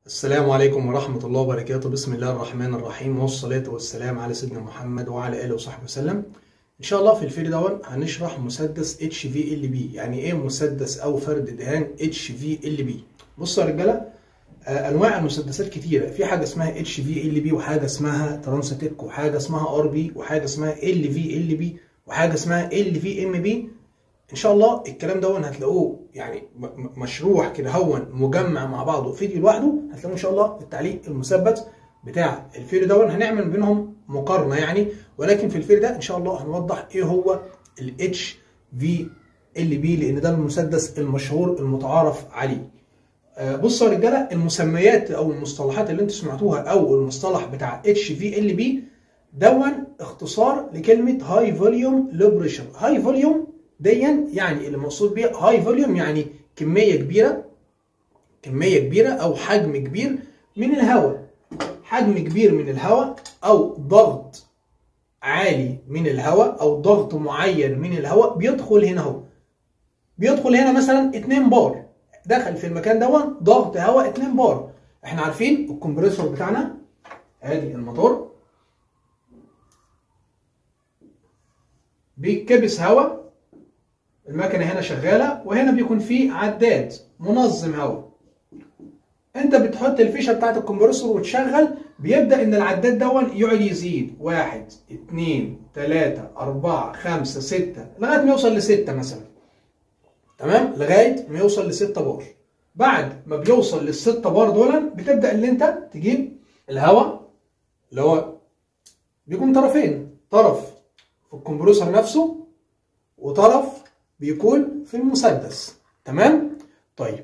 السلام عليكم ورحمة الله وبركاته بسم الله الرحمن الرحيم والصلاة والسلام على سيدنا محمد وعلى آله وصحبه وسلم إن شاء الله في الفيديو دون هنشرح مسدس اتش في ال بي يعني إيه مسدس أو فرد دهان اتش في ال بي بصوا يا رجالة آه، أنواع المسدسات كتيرة في حاجة اسمها اتش في ال بي وحاجة اسمها ترانستيك وحاجة اسمها ار بي وحاجة اسمها ال في ال بي وحاجة اسمها ال في ام بي ان شاء الله الكلام ده هتلاقوه يعني م- م- مشروح كده هون مجمع مع بعضه فيديو لوحده هتلاقوه ان شاء الله في التعليق المثبت بتاع الفيديو ده هنعمل بينهم مقارنه يعني ولكن في الفيديو ده ان شاء الله هنوضح ايه هو الاتش في ال بي لان ده المسدس المشهور المتعارف عليه آه، بصوا يا رجاله المسميات او المصطلحات اللي انتوا سمعتوها او المصطلح بتاع اتش في ال بي دون اختصار لكلمه هاي فوليوم لو بريشر هاي فوليوم ديا يعني اللي مقصود بيها هاي فوليوم يعني كميه كبيره كميه كبيره او حجم كبير من الهواء حجم كبير من الهواء او ضغط عالي من الهواء او ضغط معين من الهواء بيدخل هنا اهو بيدخل هنا مثلا 2 بار دخل في المكان دون ضغط هواء 2 بار احنا عارفين الكمبريسور بتاعنا ادي الموتور بيتكبس هواء المكنه هنا شغاله وهنا بيكون في عداد منظم هواء انت بتحط الفيشه بتاعت الكمبرسور وتشغل بيبدا ان العداد دون يقعد يزيد واحد اتنين تلاته اربعه خمسه سته لغايه ما يوصل لسته مثلا تمام لغايه ما يوصل لسته بار بعد ما بيوصل للسته بار دول بتبدا ان انت تجيب الهواء اللي هو بيكون طرفين طرف في الكمبرسور نفسه وطرف بيكون في المسدس تمام طيب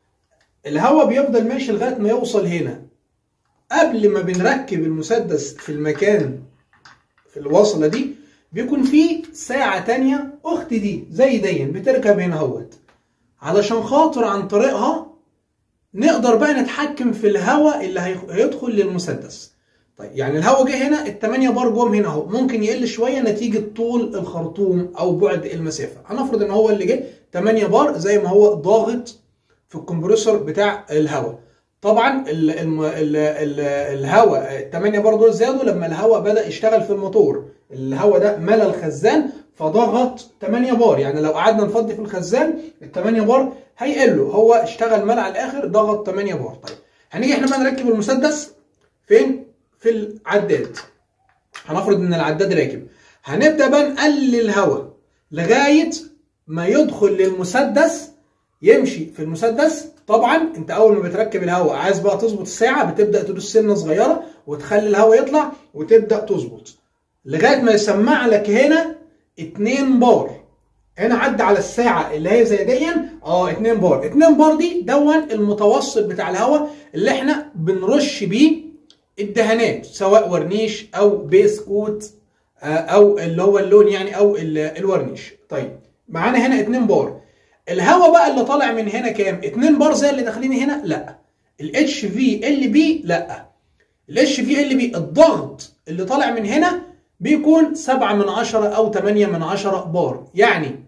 الهواء بيفضل ماشي لغايه ما يوصل هنا قبل ما بنركب المسدس في المكان في الوصله دي بيكون في ساعه تانية اخت دي زي دي بتركب هنا اهوت علشان خاطر عن طريقها نقدر بقى نتحكم في الهواء اللي هي- هيدخل للمسدس طيب يعني الهواء جه هنا الثمانية بار جم هنا اهو ممكن يقل شويه نتيجه طول الخرطوم او بعد المسافه هنفرض ان هو اللي جه 8 بار زي ما هو ضاغط في الكمبريسور بتاع الهواء طبعا ال ال ال ال الهواء ال 8 بار دول زادوا لما الهواء بدا يشتغل في الموتور الهواء ده ملى الخزان فضغط 8 بار يعني لو قعدنا نفضي في الخزان ال 8 بار هيقلوا هو اشتغل ملى على الاخر ضغط 8 بار طيب هنيجي احنا بقى نركب المسدس فين في العداد هنفرض ان العداد راكب هنبدا بقى نقلل الهواء لغايه ما يدخل للمسدس يمشي في المسدس طبعا انت اول ما بتركب الهواء عايز بقى تظبط الساعه بتبدا تدوس سنه صغيره وتخلي الهواء يطلع وتبدا تظبط لغايه ما يسمع لك هنا 2 بار هنا عدى على الساعه اللي هي زي دي اه 2 بار 2 بار دي دون المتوسط بتاع الهواء اللي احنا بنرش بيه الدهانات سواء ورنيش او بيس كوت آه، او اللي هو اللون يعني او ال- الورنيش طيب معانا هنا 2 بار الهواء بقى اللي طالع من هنا كام 2 بار زي اللي داخلين هنا لا الاتش في ال بي لا الاتش في ال بي الضغط اللي طالع من هنا بيكون 7 من 10 او 8 من 10 بار يعني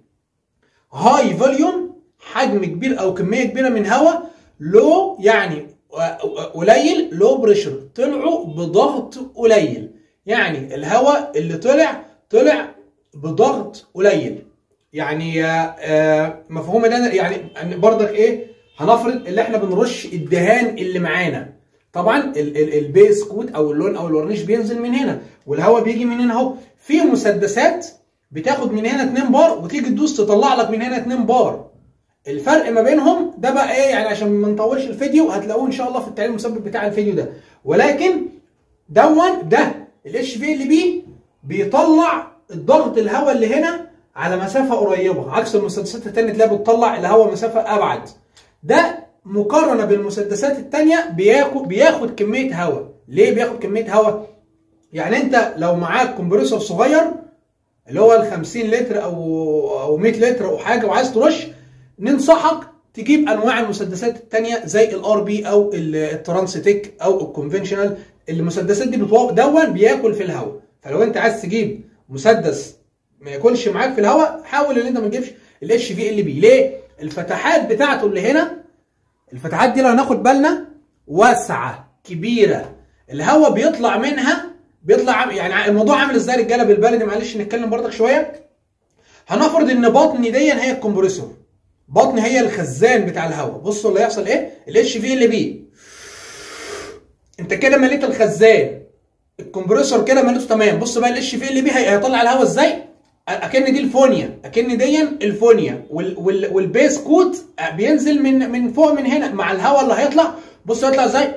هاي فوليوم حجم كبير او كميه كبيره من هواء لو يعني قليل لو بريشر طلعوا بضغط قليل يعني الهواء اللي طلع طلع بضغط قليل يعني آه، آه، مفهوم ده يعني أن برضك ايه هنفرض اللي احنا بنرش الدهان اللي معانا طبعا ال- ال- البيس كوت او اللون او الورنيش بينزل من هنا والهواء بيجي من هنا اهو في مسدسات بتاخد من هنا 2 بار وتيجي تدوس تطلع لك من هنا 2 بار الفرق ما بينهم ده بقى ايه يعني عشان ما نطولش الفيديو هتلاقوه ان شاء الله في التعليق المثبت بتاع الفيديو ده ولكن دون ده الاتش في ال بي بيطلع الضغط الهواء اللي هنا على مسافه قريبه عكس المسدسات التانية تلاقيها بتطلع الهواء مسافه ابعد ده مقارنه بالمسدسات التانية بياخد بياخد كميه هواء ليه بياخد كميه هواء يعني انت لو معاك كومبريسور صغير اللي هو ال 50 لتر او او 100 لتر او حاجه وعايز ترش ننصحك تجيب انواع المسدسات التانية زي الار بي او ال- الترانستيك او الكونفنشنال المسدسات دي بتو... دون بياكل في الهواء فلو انت عايز تجيب مسدس ما ياكلش معاك في الهواء حاول ان انت ما تجيبش الاتش في ال بي ليه الفتحات بتاعته اللي هنا الفتحات دي لو هناخد بالنا واسعه كبيره الهواء بيطلع منها بيطلع يعني الموضوع عامل ازاي يا رجاله بالبلدي معلش نتكلم برضك شويه هنفرض ان بطني دي هي الكمبريسور بطني هي الخزان بتاع الهواء بصوا اللي هيحصل ايه الاتش في ال بي انت كده مليت الخزان الكمبريسور كده مليته تمام بص بقى الاتش في ال بي هيطلع الهواء ازاي اكن دي الفونيا اكن دي الفونيا وال وال والبيس كوت بينزل من من فوق من هنا مع الهواء اللي هيطلع بص هيطلع ازاي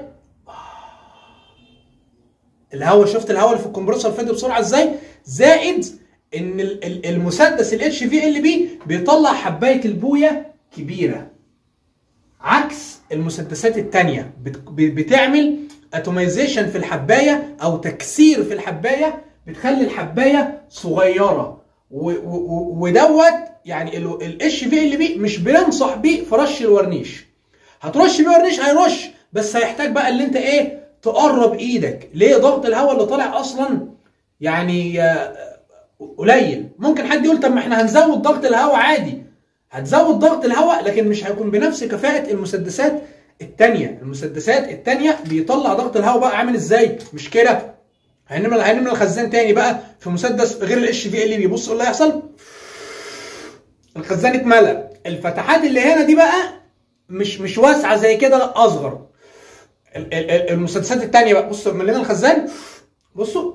الهواء شفت الهواء اللي في الكمبريسور فادي بسرعه ازاي زائد ان المسدس الاتش في ال بي بيطلع حبايه البويه كبيره عكس المسدسات الثانيه بتعمل اتوميزيشن في الحبايه او تكسير في الحبايه بتخلي الحبايه صغيره ودوت يعني الاتش في ال بي مش بننصح بيه في رش الورنيش هترش بيه ورنيش هيرش بس هيحتاج بقى اللي انت ايه تقرب ايدك ليه ضغط الهواء اللي طالع اصلا يعني قليل ممكن حد يقول طب ما احنا هنزود ضغط الهواء عادي هتزود ضغط الهواء لكن مش هيكون بنفس كفاءة المسدسات التانية المسدسات التانية بيطلع ضغط الهواء بقى عامل ازاي مش كده هنملى هنملى الخزان تاني بقى في مسدس غير الاتش في ال بي بص اللي هيحصل الخزان اتملى الفتحات اللي هنا دي بقى مش مش واسعه زي كده لا اصغر المسدسات التانية بقى بصوا ملينا الخزان بصوا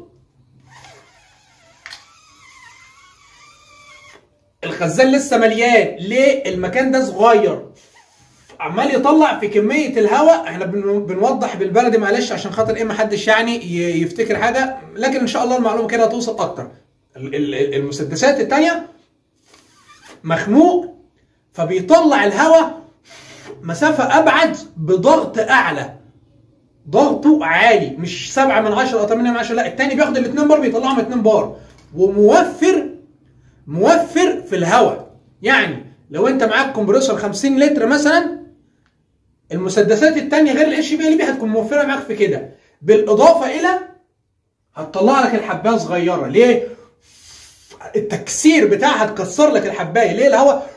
الخزان لسه مليان ليه المكان ده صغير عمال يطلع في كميه الهواء احنا بنوضح بالبلدي معلش عشان خاطر ايه ما حدش يعني يفتكر حاجه لكن ان شاء الله المعلومه كده هتوصل اكتر المسدسات الثانيه مخنوق فبيطلع الهواء مسافه ابعد بضغط اعلى ضغطه عالي مش 7 من 10 او 8 من 10 لا الثاني بياخد الاثنين بار بيطلعهم 2 بار وموفر موفر في الهواء يعني لو انت معاك كومبريسور 50 لتر مثلا المسدسات الثانيه غير الاتش بي ال بي هتكون موفره معاك في كده بالاضافه الى هتطلع لك الحبايه صغيره ليه التكسير بتاعها هتكسر لك الحبايه ليه الهواء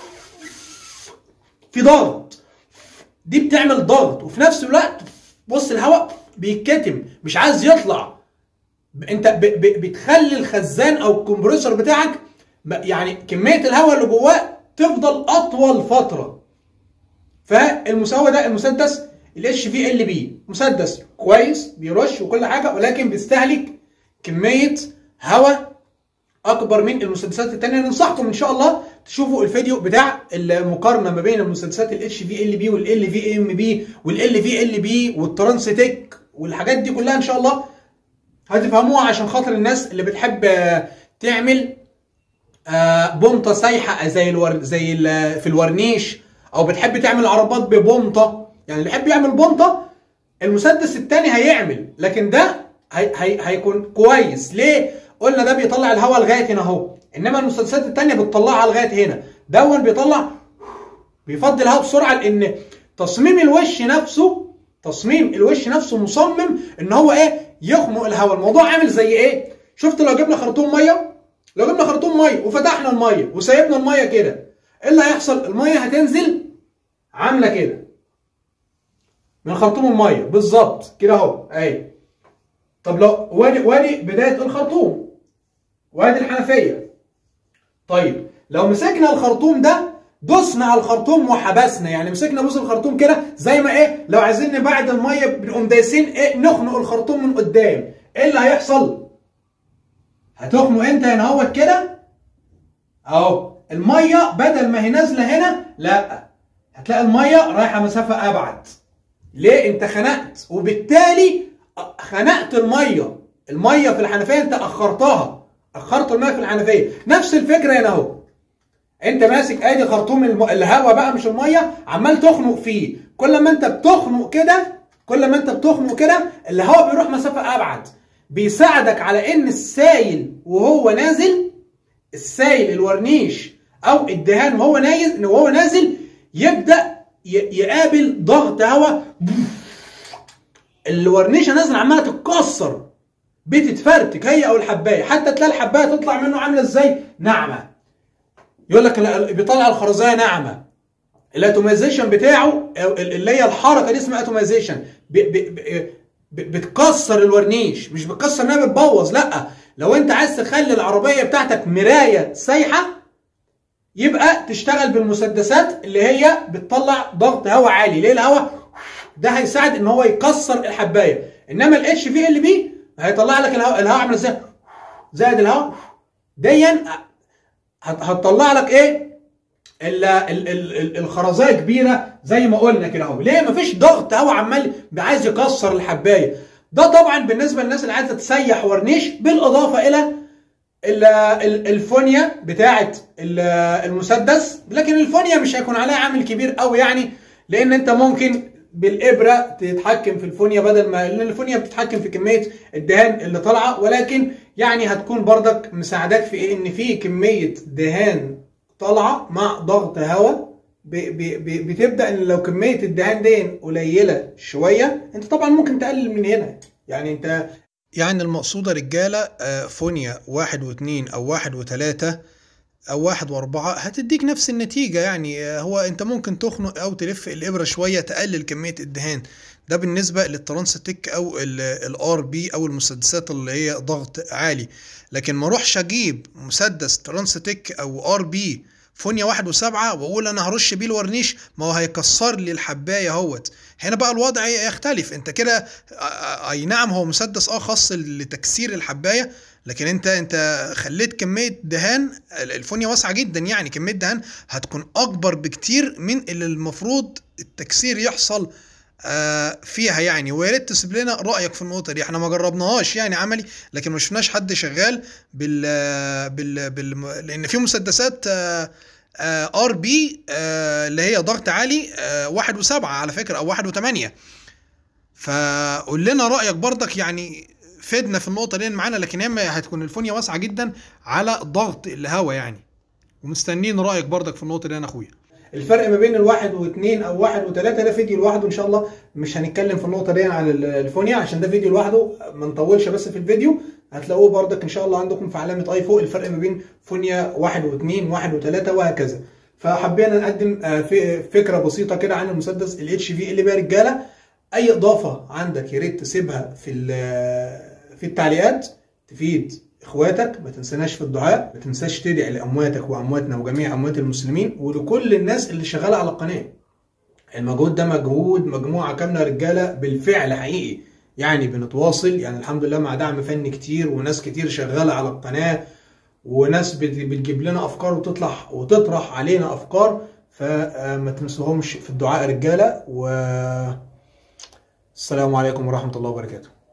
في ضغط دي بتعمل ضغط وفي نفس الوقت بص الهواء بيتكتم مش عايز يطلع انت ب ب بتخلي الخزان او الكمبريسور بتاعك يعني كميه الهواء اللي جواه تفضل اطول فتره فالمساوي ده المسدس الاتش في ال بي مسدس كويس بيرش وكل حاجه ولكن بيستهلك كميه هواء اكبر من المسدسات الثانيه ننصحكم ان شاء الله تشوفوا الفيديو بتاع المقارنه ما بين المسدسات الاتش في ال بي والال في ام بي والال في ال بي والترانستيك والحاجات دي كلها ان شاء الله هتفهموها عشان خاطر الناس اللي بتحب تعمل بومطه سايحه زي الور زي في الورنيش او بتحب تعمل عربات ببومطه يعني اللي يحب يعمل بومطه المسدس الثاني هيعمل لكن ده هي هي هيكون كويس ليه قلنا ده بيطلع الهواء لغايه هنا اهو انما المسدسات الثانيه بتطلعها لغايه هنا دون بيطلع بيفضي الهواء بسرعه لان تصميم الوش نفسه تصميم الوش نفسه مصمم ان هو ايه يخنق الهواء الموضوع عامل زي ايه شفت لو جبنا خرطوم ميه لو جبنا خرطوم ميه وفتحنا الميه وسيبنا الميه كده ايه اللي هيحصل الميه هتنزل عامله كده من خرطوم الميه بالظبط كده اهو اهي طب لو وادي وادي بدايه الخرطوم وادي الحنفيه طيب لو مسكنا الخرطوم ده دوسنا على الخرطوم وحبسنا يعني مسكنا بص الخرطوم كده زي ما ايه لو عايزين نبعد الميه بنقوم دايسين ايه نخنق الخرطوم من قدام ايه اللي هيحصل هتخنق انت هنا اهوت كده اهو الميه بدل ما هي نازله هنا لا هتلاقي الميه رايحه مسافه ابعد ليه انت خنقت وبالتالي خنقت الميه الميه في الحنفيه انت اخرتها اخرت الميه في الحنفيه نفس الفكره هنا اهو انت ماسك ادي خرطوم الم... الهواء بقى مش الميه عمال تخنق فيه كل ما انت بتخنق كده كل ما انت بتخنق كده الهواء بيروح مسافه ابعد بيساعدك على ان السايل وهو نازل السايل الورنيش او الدهان وهو نازل وهو نازل يبدا يقابل ضغط هواء الورنيشه نازله عماله تتكسر بتتفرتك هي او الحبايه حتى تلاقي الحبايه تطلع منه عامله ازاي ناعمه يقول لك بيطلع الخرزانه ناعمه الاتوميزيشن بتاعه اللي هي الحركه دي اسمها اتوميزيشن بتكسر الورنيش مش بتكسر انها بتبوظ لا لو انت عايز تخلي العربيه بتاعتك مرايه سايحه يبقى تشتغل بالمسدسات اللي هي بتطلع ضغط هواء عالي ليه الهواء ده هيساعد ان هو يكسر الحبايه انما الاتش في ال بي هيطلع لك الهواء الهواء عامل ازاي زائد الهواء ديا هتطلع لك ايه ال ال ال الخرزيه كبيره زي ما قلنا كده اهو ليه مفيش ضغط هواء عمال عايز يكسر الحبايه ده طبعا بالنسبه للناس اللي عايزه تسيح ورنيش بالاضافه الى الفونيا بتاعه المسدس لكن الفونيا مش هيكون عليها عامل كبير قوي يعني لان انت ممكن بالابره تتحكم في الفونيا بدل ما لان الفونيا بتتحكم في كميه الدهان اللي طالعه ولكن يعني هتكون بردك مساعداك في ايه ان في كميه دهان طالعه مع ضغط هواء بتبدا ان لو كميه الدهان دي قليله شويه انت طبعا ممكن تقلل من هنا يعني انت يعني المقصودة رجالة فونيا واحد واثنين أو واحد وثلاثة أو واحد وأربعة هتديك نفس النتيجة يعني هو أنت ممكن تخنق أو تلف الإبرة شوية تقلل كمية الدهان ده بالنسبة للترانستيك أو الار بي أو المسدسات اللي هي ضغط عالي لكن ما اروحش أجيب مسدس ترانستيك أو ار بي فونيا واحد وسبعة واقول انا هرش بيه الورنيش ما هو هيكسر لي الحبايه اهوت هنا بقى الوضع يختلف انت كده اي نعم هو مسدس اه خاص لتكسير الحبايه لكن انت انت خليت كميه دهان الفونيا واسعه جدا يعني كميه دهان هتكون اكبر بكتير من اللي المفروض التكسير يحصل آه فيها يعني ويا ريت تسيب لنا رايك في النقطه دي احنا ما جربناهاش يعني عملي لكن ما شفناش حد شغال بال بال, بال لان في مسدسات آه ار بي آه اللي هي ضغط عالي آه واحد وسبعة على فكرة او واحد وثمانية فقول لنا رأيك برضك يعني فدنا في النقطة دي معانا لكن هي هتكون الفونيا واسعة جدا على ضغط الهواء يعني ومستنيين رأيك برضك في النقطة دي انا اخويا الفرق ما بين الواحد واثنين او واحد وثلاثة ده فيديو لوحده ان شاء الله مش هنتكلم في النقطة دي على الفونيا عشان ده فيديو لوحده ما نطولش بس في الفيديو هتلاقوه بردك ان شاء الله عندكم في علامة اي فوق الفرق ما بين فونيا واحد واثنين واحد وثلاثة وهكذا فحبينا نقدم فكرة بسيطة كده عن المسدس الاتش في اللي بقى رجالة اي اضافة عندك يا ريت تسيبها في في التعليقات تفيد اخواتك ما تنسناش في الدعاء ما تنساش تدعي لامواتك وامواتنا وجميع اموات المسلمين ولكل الناس اللي شغاله على القناه المجهود ده مجهود مجموعه كامله رجاله بالفعل حقيقي يعني بنتواصل يعني الحمد لله مع دعم فني كتير وناس كتير شغاله على القناه وناس بتجيب لنا افكار وتطلع وتطرح علينا افكار فما تنسوهمش في الدعاء رجاله و السلام عليكم ورحمه الله وبركاته